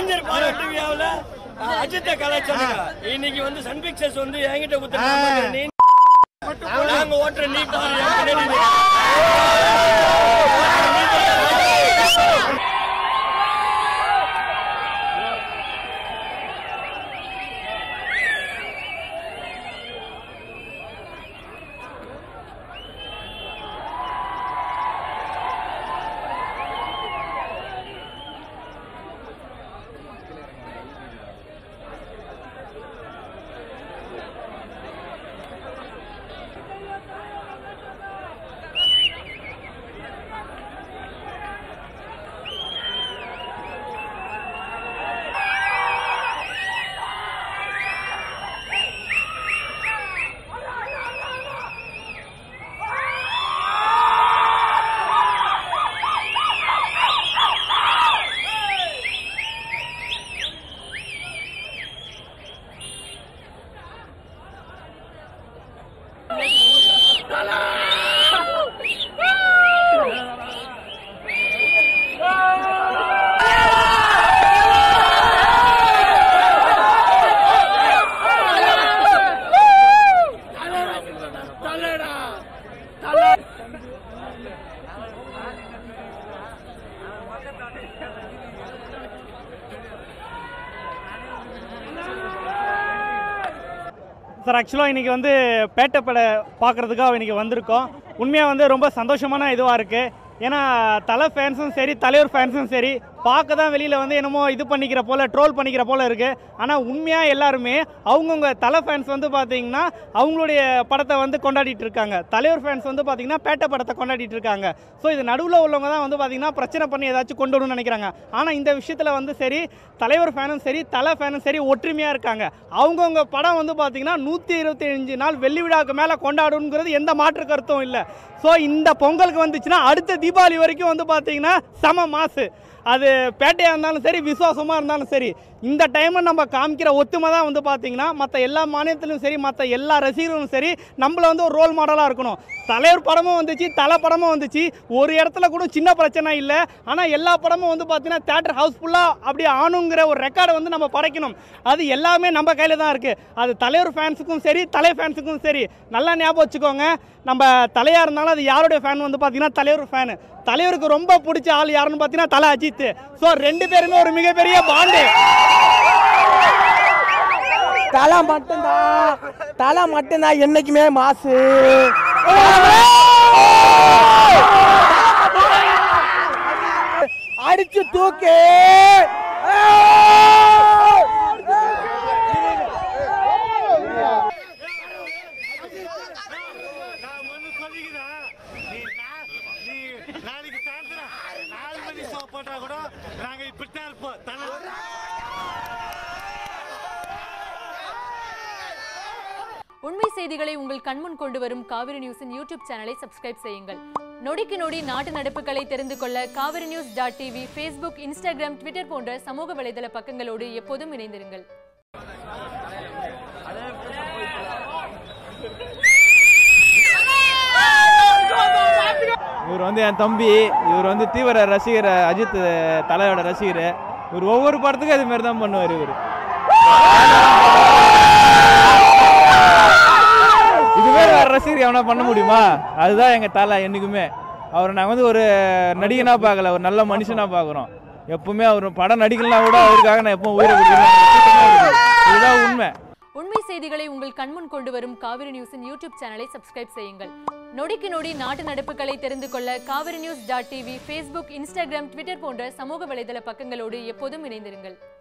கலைஞர் பாராட்டு விழாவுல அஜித்த கலாச்சாரம் இன்னைக்கு வந்து சன் பிக்சர்ஸ் வந்து என்கிட்ட குத்துறாங்க நீ நாங்க ஓட்டுற நீ பாரு என் பின்னாடி நில்லு. சார் ஆக்சுவலாக இன்றைக்கி வந்து பேட்டை படை பார்க்குறதுக்காக இன்றைக்கி வந்திருக்கோம் உண்மையாக வந்து ரொம்ப சந்தோஷமான இதுவாக இருக்குது ஏன்னா தலை ஃபேன்ஸும் சரி தலைவர் ஃபேன்ஸும் சரி பார்க்க தான் வெளியில் வந்து என்னமோ இது பண்ணிக்கிற போல் ட்ரோல் பண்ணிக்கிற போல் இருக்குது ஆனால் உண்மையாக எல்லாருமே அவங்கவுங்க தலை ஃபேன்ஸ் வந்து பார்த்தீங்கன்னா அவங்களுடைய படத்தை வந்து கொண்டாடிட்டு இருக்காங்க தலைவர் ஃபேன்ஸ் வந்து பார்த்தீங்கன்னா பேட்டை படத்தை கொண்டாடிட்டு இருக்காங்க ஸோ இது நடுவில் உள்ளவங்க தான் வந்து பார்த்தீங்கன்னா பிரச்சனை பண்ணி ஏதாச்சும் கொண்டு வரணும்னு நினைக்கிறாங்க ஆனால் இந்த விஷயத்தில் வந்து சரி தலைவர் ஃபேனும் சரி தலை ஃபேனும் சரி ஒற்றுமையாக இருக்காங்க அவங்கவுங்க படம் வந்து பார்த்தீங்கன்னா நூற்றி இருபத்தஞ்சு நாள் வெள்ளி விழாவுக்கு மேலே கொண்டாடணுங்கிறது எந்த மாற்று கருத்தும் இல்லை ஸோ இந்த பொங்கலுக்கு வந்துச்சுன்னா அடுத்த தீபாவளி வரைக்கும் வந்து பார்த்தீங்கன்னா செம மாசு அது பேட்டையாக இருந்தாலும் சரி விசுவாசமாக இருந்தாலும் சரி இந்த டைமில் நம்ம காமிக்கிற ஒத்துமை தான் வந்து பார்த்தீங்கன்னா மற்ற எல்லா மாநிலத்திலும் சரி மற்ற எல்லா ரசிகர்களும் சரி நம்மள வந்து ஒரு ரோல் மாடலாக இருக்கணும் தலைவர் படமும் வந்துச்சு தலை படமும் வந்துச்சு ஒரு இடத்துல கூட சின்ன பிரச்சனை இல்லை ஆனால் எல்லா படமும் வந்து பார்த்தீங்கன்னா தேட்டர் ஹவுஸ்ஃபுல்லாக அப்படி ஆணுங்கிற ஒரு ரெக்கார்டை வந்து நம்ம படைக்கணும் அது எல்லாமே நம்ம கையில் தான் இருக்குது அது தலைவர் ஃபேன்ஸுக்கும் சரி தலை ஃபேன்ஸுக்கும் சரி நல்லா ஞாபகம் வச்சுக்கோங்க நம்ம தலையாக இருந்தாலும் அது யாருடைய ஃபேன் வந்து பார்த்தீங்கன்னா தலைவர் ஃபேனு தலைவருக்கு ரொம்ப பிடிச்ச ஆள் யாருன்னு பார்த்தீங்கன்னா தலை அஜித் ஸோ ரெண்டு பேருமே ஒரு மிகப்பெரிய பாண்டு தலை மட்டும்தான் தலை மட்டும்தான் என்னைக்குமே மாசு அடிச்சு தூக்கு நான் ஒண்ணு சொல்லிக்கிறேன். நீ நா- நீ நாளைக்கு சாயந்தரம் நாலு மணி show போட்டா கூட நாங்க இப்படித்தான் இருப்போம். தலை- உண்மை செய்திகளை உங்கள் கண்முன் கொண்டு வரும் காவிரி நியூஸின் யூடியூப் சேனலை சப்ஸ்கிரைப் செய்யுங்கள் நொடிக்கு நொடி நாட்டு நடப்புகளை தெரிந்து கொள்ள Kaveri news dot TV Facebook Instagram Twitter போன்ற சமூக வலைதள பக்கங்களோடு எப்போதும் இணைந்திருங்கள் இவர் வந்து என் தம்பி இவர் வந்து தீவிர ரசிகர் அஜித் தலையோட ரசிகர் இவர் ஒவ்வொரு படத்துக்கும் அது மாதிரி தான் பண்ணுவார் இவர் இதுவே வேற ரசிகர் எவனா பண்ண முடியுமா அதுதான் எங்க தலை என்னைக்குமே அவரை நாங்கள் வந்து ஒரு நடிகனா பார்க்கல ஒரு நல்ல மனுஷனா பார்க்குறோம் எப்பவுமே அவர் படம் நடிக்கலாம் கூட அவருக்காக நான் எப்பவும் உயிரை கொடுக்குறேன் இதுதான் உண்மை உண்மை செய்திகளை உங்கள் கண்முன் கொண்டு வரும் காவிரி நியூஸின் யூடியூப் சேனலை சப்ஸ்கிரைப் செய்யுங்கள் நொடிக்கு நொடி நாட்டு நடப்புகளை தெரிந்து கொள்ள Kaveri news dot TV Facebook Instagram Twitter போன்ற சமூக வலைதள பக்கங்களோடு எப்போதும் இணைந்திருங்கள்